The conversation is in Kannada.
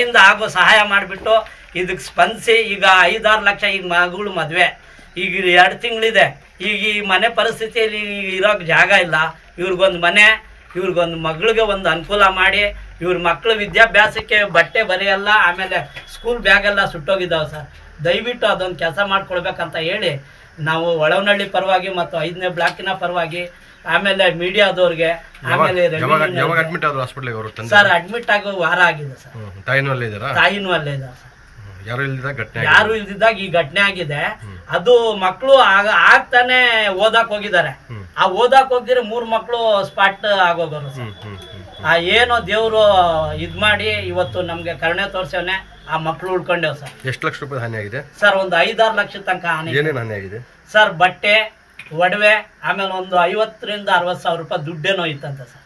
ಇಂದ ಆಗೋ ಸಹಾಯ ಮಾಡಿಬಿಟ್ಟು ಇದಕ್ಕೆ ಸ್ಪಂದಿಸಿ ಈಗ ಐದಾರು ಲಕ್ಷ ಈಗ ಮಗಳು ಮದುವೆ ಈಗ ಎರಡು ತಿಂಗಳಿದೆ ಈಗ ಈ ಮನೆ ಪರಿಸ್ಥಿತಿಯಲ್ಲಿ ಇರೋಕೆ ಜಾಗ ಇಲ್ಲ ಇವ್ರಿಗೊಂದು ಮನೆ ಇವ್ರಿಗೊಂದು ಮಗಳಿಗೆ ಒಂದು ಅನುಕೂಲ ಮಾಡಿ ಇವ್ರ ಮಕ್ಕಳ ವಿದ್ಯಾಭ್ಯಾಸಕ್ಕೆ ಬಟ್ಟೆ ಬರೆಯಲ್ಲ ಆಮೇಲೆ ಸ್ಕೂಲ್ ಬ್ಯಾಗೆಲ್ಲ ಸುಟ್ಟೋಗಿದ್ದಾವೆ ಸರ್ ದಯವಿಟ್ಟು ಅದೊಂದು ಕೆಲಸ ಮಾಡ್ಕೊಳ್ಬೇಕಂತ ಹೇಳಿ ನಾವು ಒಳವನಹಳ್ಳಿ ಪರವಾಗಿ ಮತ್ತು ಐದನೇ ಬ್ಲಾಕಿನ ಪರವಾಗಿ ಆಮೇಲೆ ಮೀಡಿಯಾದವ್ರಿಗೆ ಆಮೇಲೆ ಯಾವಾಗ revenue ಯಾವಾಗ ನವ್ರಿಗೆ. ಅಡ್ಮಿಟ್ ಆದ್ರು ಹಾಸ್ಪಿಟ್ಲಿಗೆ ಅವರು ತಂದೆ ಸರ್ ಅಡ್ಮಿಟ್ ಆಗೋ ವಾರ ಆಗಿದೆ ಸರ್ ಹ್ಮ್. ತಾಯಿನೂ ಅಲ್ಲೇ ಇದ್ದಾರಾ ತಾಯಿನೂ ಅಲ್ಲೇ ಇದ್ದಾರೆ ಸರ್ ಹ್ಮ್. ಯಾರು ಇಲ್ದಿದ್ದ ಘಟನೆ ಯಾರು ಇಲ್ದಿದ್ದಾಗ ಈ ಘಟನೆ ಆಗಿದೆ ಅದು ಮಕ್ಕಳು ಆಗ ಆಗ್ತಾನೆ ಓದಾಕ್ ಹೋಗಿದ್ದಾರೆ ಹ್ಮ್. ಆ ಓದಾಕ್ ಹೋಗಿದ್ರೆ ಮೂರ್ ಮಕ್ಕಳು ಸ್ಪಾಟ್ ಆಗೋಗೋರು ಸರ್ ಹ್ಮ್ ಹ್ಮ್ ಹ್ಮ್ ಆ ಏನೋ ದೇವ್ರು ಇದ್ ಮಾಡಿ ಇವತ್ತು ನಮ್ಗೆ ಕರುಣೆ ತೋರ್ಸವನೆ ಆ ಮಕ್ಕಳು ಉಳ್ಕೊಂಡೇವ್ ಸರ್ ಎಷ್ಟು ಲಕ್ಷ ರೂಪಾಯಿ ಹಾನಿ ಆಗಿದೆ ಸರ್ ಒಂದು ಐದಾರು ಲಕ್ಷ ತನಕ ಹಾನಿ ಏನೇನು ಹಾನಿ ಆಗಿದೆ ಸರ್ ಬಟ್ಟೆ ಒಡವೆ ಆಮೇಲೆ ಒಂದು ಐವತ್ತರಿಂದ ಅರವತ್ತು ಸಾವಿರ ರೂಪಾಯಿ ದುಡ್ಡೇನೋ ಇತ್ತಂತೆ ಸರ್